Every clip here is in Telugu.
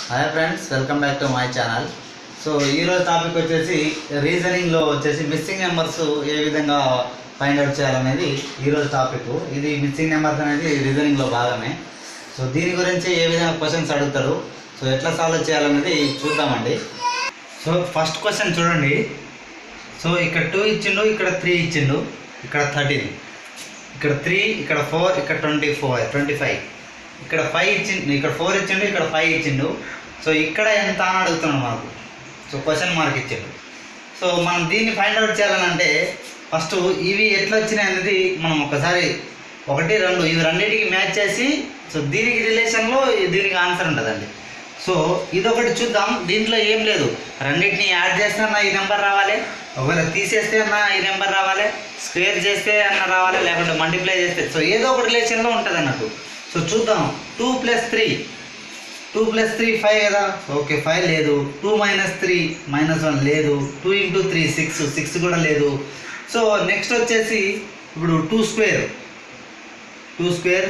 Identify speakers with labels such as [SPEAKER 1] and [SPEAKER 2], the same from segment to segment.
[SPEAKER 1] hi friends welcome back to my channel so ఈరోజు టాపిక్ వచ్చేసి రీజనింగ్లో వచ్చేసి మిస్సింగ్ నెంబర్స్ ఏ విధంగా ఫైండ్ అవుట్ చేయాలనేది ఈరోజు టాపిక్ ఇది మిస్సింగ్ నెంబర్స్ అనేది రీజనింగ్లో భాగమే సో దీని గురించి ఏ విధంగా క్వశ్చన్స్ అడుగుతారు సో ఎట్లా సాల్వ్ చేయాలనేది చూద్దామండి సో ఫస్ట్ క్వశ్చన్ చూడండి సో ఇక్కడ టూ ఇచ్చిండు ఇక్కడ త్రీ ఇచ్చిండు ఇక్కడ థర్టీన్ ఇక్కడ త్రీ ఇక్కడ ఫోర్ ఇక్కడ ట్వంటీ ఫోర్ ట్వంటీ ఫైవ్ ఇక్కడ ఫైవ్ ఇచ్చిండు ఇక్కడ ఫోర్ ఇచ్చిండు ఇక్కడ ఫైవ్ ఇచ్చిండు సో ఇక్కడ ఎంత అని అడుగుతున్నాడు మాకు సో క్వశ్చన్ మార్క్ ఇచ్చిండు సో మనం దీన్ని ఫైండ్ అవుట్ చేయాలంటే ఫస్ట్ ఇవి ఎట్లా వచ్చినాయి అనేది మనం ఒకసారి ఒకటి రెండు ఇవి రెండింటికి మ్యాచ్ చేసి సో దీనికి రిలేషన్లో దీనికి ఆన్సర్ ఉంటుందండి సో ఇదొకటి చూద్దాం దీంట్లో ఏం లేదు రెండింటిని యాడ్ చేస్తే అన్న ఈ నెంబర్ రావాలి ఒకవేళ తీసేస్తే అన్న ఈ నెంబర్ రావాలి స్క్వేర్ చేస్తే అన్న రావాలి లేకుంటే మల్టిప్లై చేస్తే సో ఏదో ఒక రిలేషన్లో ఉంటుంది అన్నట్టు సో చూద్దాం two plus three two plus three five కదా ఓకే ఫైవ్ లేదు two minus three minus one లేదు two into three six six కూడా లేదు సో నెక్స్ట్ వచ్చేసి ఇప్పుడు two square two square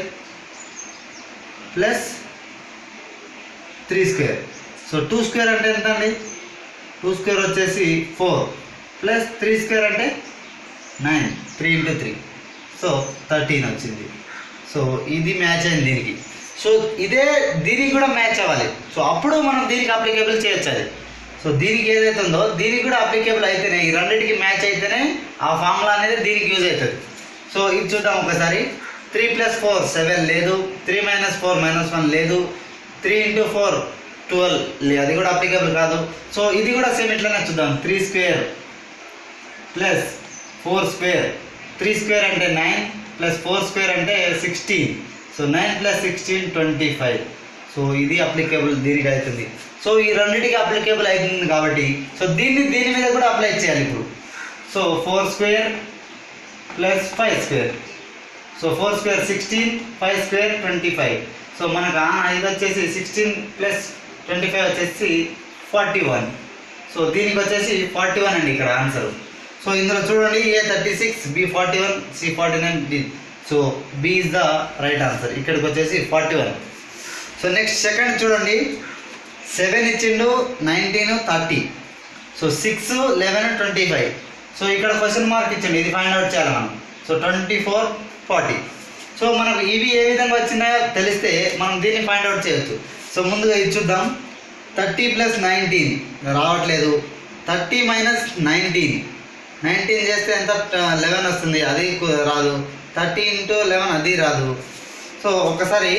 [SPEAKER 1] plus three square so two square అంటే ఎంత అండి టూ స్క్వేర్ వచ్చేసి ఫోర్ ప్లస్ త్రీ స్క్వేర్ అంటే nine three into three so thirteen వచ్చింది సో ఇది మ్యాచ్ అయింది దీనికి సో ఇదే దీనికి కూడా మ్యాచ్ అవ్వాలి సో అప్పుడు మనం దీనికి అప్లికేబుల్ చేయొచ్చు అది సో దీనికి ఏదైతే ఉందో దీనికి కూడా అప్లికేబుల్ అయితేనే ఈ రెండింటికి మ్యాచ్ అయితేనే ఆ ఫార్ములా అనేది దీనికి యూజ్ అవుతుంది సో ఇది చూద్దాం ఒకసారి త్రీ ప్లస్ ఫోర్ సెవెన్ లేదు three minus four minus one లేదు త్రీ ఇంటూ ఫోర్ ట్వెల్వ్ అది కూడా అప్లికేబుల్ కాదు సో ఇది కూడా సేమ్ ఇట్లానే చూద్దాం three square plus four square three square అంటే నైన్ ప్లస్ ఫోర్ స్క్వేర్ అంటే sixteen so nine plus sixteen twenty five so ఇది అప్లికేబుల్ దీనికి అవుతుంది సో ఈ రెండింటికి అప్లికేబుల్ అవుతుంది కాబట్టి సో దీన్ని దీని మీద కూడా అప్లై చేయాలి ఇప్పుడు so four square plus five square so four square sixteen five square twenty five so మనకు ఆ ఇది వచ్చేసి సిక్స్టీన్ ప్లస్ ట్వంటీ ఫైవ్ వచ్చేసి ఫార్టీ వన్ సో దీనికి వచ్చేసి ఫార్టీ వన్ అండి ఇక్కడ ఆన్సర్ సో ఇందులో చూడండి A thirty six B forty one C forty nine D so B is the right answer ఇక్కడికి వచ్చేసి forty one so next second చూడండి సెవెన్ ఇచ్చిండు nineteen thirty so six eleven twenty five so ఇక్కడ క్వశ్చన్ మార్క్ ఇచ్చిండు ఇది ఫైండ్ అవుట్ చేయాలి మనం so twenty four forty so మనకు ఇవి ఏ విధంగా వచ్చినాయో తెలిస్తే మనం దీన్ని ఫైండ్ అవుట్ చేయొచ్చు సో ముందుగా ఇది చూద్దాం థర్టీ ప్లస్ నైన్టీన్ రావట్లేదు థర్టీ మైనస్ నైన్టీన్ నైన్టీన్ చేస్తే ఎంత లెవెన్ వస్తుంది అది కు- రాదు థర్టీ ఇంటూ లెవెన్ అది రాదు సో ఒకసారి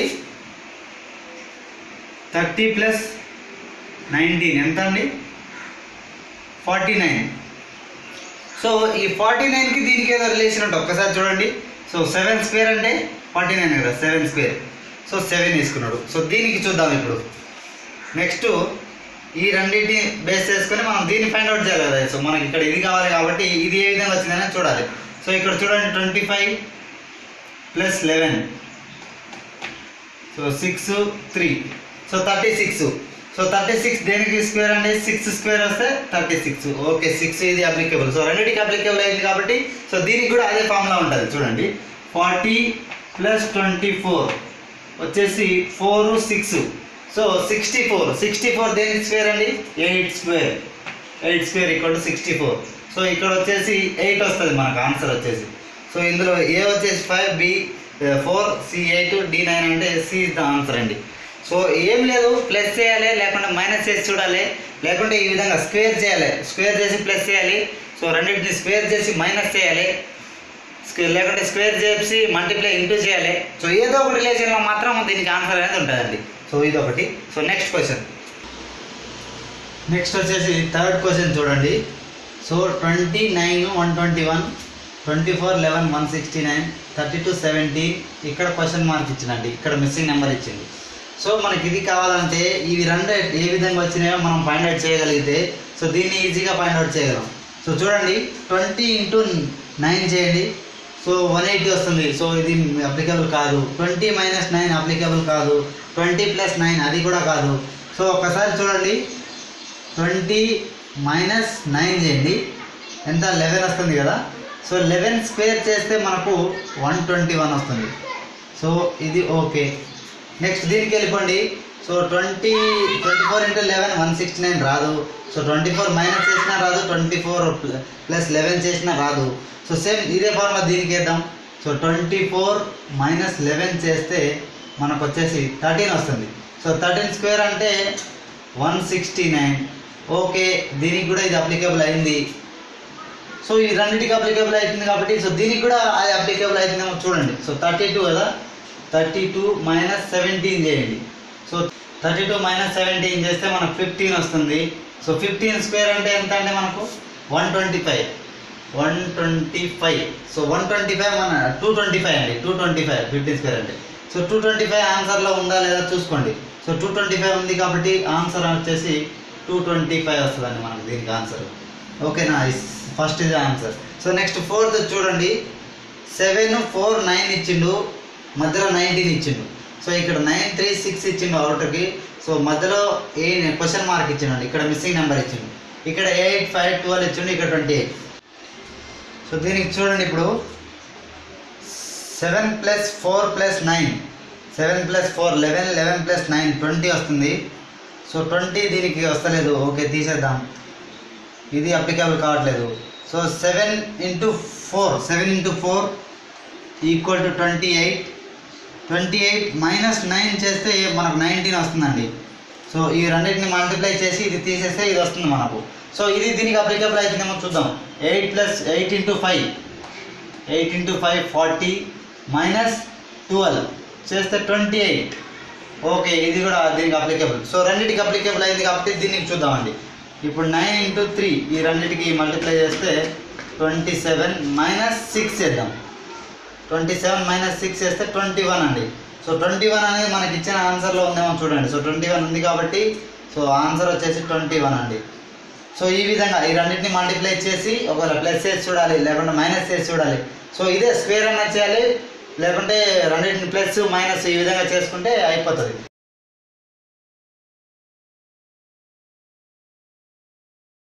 [SPEAKER 1] థర్టీ ప్లస్ నైన్టీన్ ఎంత అండి ఫార్టీ నైన్ సో ఈ ఫార్టీ నైన్కి దీనికి ఏదో రిలేషన్ ఉంటుంది ఒక్కసారి చూడండి సో సెవెన్ స్క్వేర్ అంటే ఫార్టీ నైన్ కదా సెవెన్ స్క్వేర్ సో సెవెన్ తీసుకున్నాడు సో దీనికి చూద్దాం ఇప్పుడు నెక్స్ట్ ఈ రెండింటిని బేస్ చేసుకొని మనం దీన్ని ఫైండ్ అవుట్ చేయాలి కదా సో మనకి ఇక్కడ ఇది కావాలి కాబట్టి ఇది ఏ విధంగా వచ్చిందని చూడాలి సో ఇక్కడ చూడండి twenty five plus eleven so six three so thirty six so thirty six దేనికి స్క్వేర్ అంటే సిక్స్ స్క్వేర్ వస్తే థర్టీ సిక్స్ ఓకే సిక్స్ ఇది అప్లికేబుల్ సో రెండింటికి అప్లికేబుల్ అయింది కాబట్టి సో దీనికి కూడా అదే ఫార్ములా ఉంటుంది చూడండి ఫార్టీ ప్లస్ ట్వంటీ ఫోర్ వచ్చేసి four six so sixty four sixty four దేనికి స్క్వేర్ అండి eight square eight square equal to sixty four so ఇక్కడ వచ్చేసి ఎయిట్ వస్తుంది మనకు ఆన్సర్ వచ్చేసి సో ఇందులో ఏ వచ్చేసి five B four C eight D nine అంటే సి ఇస్ ద ఆన్సర్ అండి సో ఏం లేదు ప్లస్ చేయాలి లేకుంటే మైనస్ చేసి చూడాలి లేకుంటే ఈ విధంగా స్క్వేర్ చేయాలి స్క్వేర్ చేసి ప్లస్ చేయాలి సో రెండింటిని స్క్వేర్ చేసి మైనస్ చేయాలి స్క్వేర్ లేకుంటే స్క్వేర్ చేసి మల్టిప్లై ఇంటూ చేయాలి సో ఏదో ఒక రిలేషన్లో మాత్రం దీనికి ఆన్సర్ అనేది ఉంటుందండి సో ఇది ఒకటి సో నెక్స్ట్ క్వశ్చన్ నెక్స్ట్ వచ్చేసి థర్డ్ క్వశ్చన్ చూడండి so twenty nine one twenty one twenty four eleven one sixty nine thirty two seventeen ఇక్కడ క్వశ్చన్ మార్క్ ఇచ్చిందండి ఇక్కడ మిస్సింగ్ నెంబర్ ఇచ్చింది సో మనకి ఇది కావాలంటే ఇవి రెండు ఏ విధంగా వచ్చినాయో మనం ఫైండ్ అవుట్ చేయగలిగితే సో దీన్ని ఈజీగా ఫైండ్ అవుట్ చేయగలం సో చూడండి ట్వంటీ ఇంటూ నైన్ చేయండి సో వన్ ఎయిటీ వస్తుంది సో ఇది అప్లికబుల్ కాదు ట్వంటీ మైనస్ నైన్ అప్లికబుల్ కాదు ట్వంటీ ప్లస్ నైన్ అది కూడా కాదు సో ఒకసారి చూడండి ట్వంటీ మైనస్ నైన్ చేయండి ఎంత లెవెన్ వస్తుంది కదా సో లెవెన్ స్క్వేర్ చేస్తే మనకు వన్ ట్వంటీ వన్ వస్తుంది సో ఇది ఓకే నెక్స్ట్ దీనికి వెళ్ళిపోండి so twenty twenty four into eleven one sixty nine రాదు సో ట్వంటీ ఫోర్ మైనస్ చేసినా రాదు ట్వంటీ ఫోర్ ప్లస్ లెవెన్ చేసినా రాదు సో సేమ్ ఇదే ఫార్ములా దీనికి వేద్దాం so twenty four minus eleven చేస్తే మనకు వచ్చేసి థర్టీన్ వస్తుంది సో థర్టీన్ స్క్వేర్ అంటే వన్ సిక్స్టీ నైన్ ఓకే దీనికి కూడా ఇది అప్లికేబుల్ అయింది సో ఈ రెండింటికి అప్లికేబుల్ అవుతుంది కాబట్టి సో దీనికి కూడా అది అప్లికేబుల్ అవుతుందేమో చూడండి సో థర్టీ టూ కదా థర్టీ టూ మైనస్ సెవెంటీన్ చేయండి so thirty two minus seventeen చేస్తే మనకు ఫిఫ్టీన్ వస్తుంది సో ఫిఫ్టీన్ స్క్వేర్ అంటే ఎంత అంటే మనకు one twenty five one twenty five so one twenty five మన టూ ట్వంటీ ఫైవ్ అండి two twenty five fifteen square అంటే సో టూ ట్వంటీ ఫైవ్ ఆన్సర్లో ఉందా లేదా చూసుకోండి సో టూ ట్వంటీ ఫైవ్ ఉంది కాబట్టి ఆన్సర్ వచ్చేసి టూ ట్వంటీ ఫైవ్ వస్తుందండి మనకు దీనికి ఆన్సర్ ఓకేనా ఫస్ట్ ఇది ఆన్సర్ సో నెక్స్ట్ ఫోర్త్ చూడండి సెవెన్ ఫోర్ నైన్ ఇచ్చిండు మధ్యలో నైన్టీన్ ఇచ్చిండు సో ఇక్కడ నైన్ త్రీ సిక్స్ ఇచ్చిండు అవుటర్కి సో మధ్యలో ఏ క్వశ్చన్ మార్క్ ఇచ్చిండు ఇక్కడ మిస్సింగ్ నెంబర్ ఇచ్చిండు ఇక్కడ ఎయిట్ ఫైవ్ ట్వెల్వ్ ఇచ్చిండు ఇక్కడ ట్వంటీ ఎయిట్ సో దీనికి చూడండి ఇప్పుడు seven plus four plus nine seven plus four eleven eleven plus nine twenty వస్తుంది సో ట్వంటీ దీనికి వస్తలేదు ఓకే తీసేద్దాం ఇది అప్లికేబుల్ కావట్లేదు so seven into four seven into four equal to twenty eight twenty eight minus nine చేస్తే మనకు నైన్టీన్ వస్తుందండి సో ఈ రెండింటిని మల్టిప్లై చేసి ఇది తీసేస్తే ఇది వస్తుంది మనకు సో ఇది దీనికి అప్లికేబుల్ అవుతుందేమో చూద్దాం eight plus eight into five eight into five forty minus twelve చేస్తే ట్వంటీ ఎయిట్ ఓకే ఇది కూడా దీనికి అప్లికేబుల్ సో రెండింటికి అప్లికేబుల్ అయింది కాబట్టి దీనికి చూద్దామండి ఇప్పుడు నైన్ ఇంటూ త్రీ ఈ రెండింటికి మల్టిప్లై చేస్తే ట్వంటీ సెవెన్ మైనస్ సిక్స్ చేద్దాం ట్వంటీ సెవెన్ మైనస్ సిక్స్ చేస్తే ట్వంటీ వన్ అండి సో ట్వంటీ వన్ అనేది మనకి ఇచ్చిన ఆన్సర్లో ఉందేమో చూడండి సో ట్వంటీ వన్ ఉంది కాబట్టి సో ఆన్సర్ వచ్చేసి ట్వంటీ వన్ అండి సో ఈ విధంగా ఈ రెండింటిని మల్టిప్లై చేసి ఒకవేళ ప్లస్ చేసి చూడాలి లేకుంటే మైనస్ చేసి చూడాలి సో ఇదే స్క్వేర్ అన్న చేయాలి లేకుంటే రెండింటిని ప్లస్ మైనస్ ఈ విధంగా చేసుకుంటే అయిపోతుంది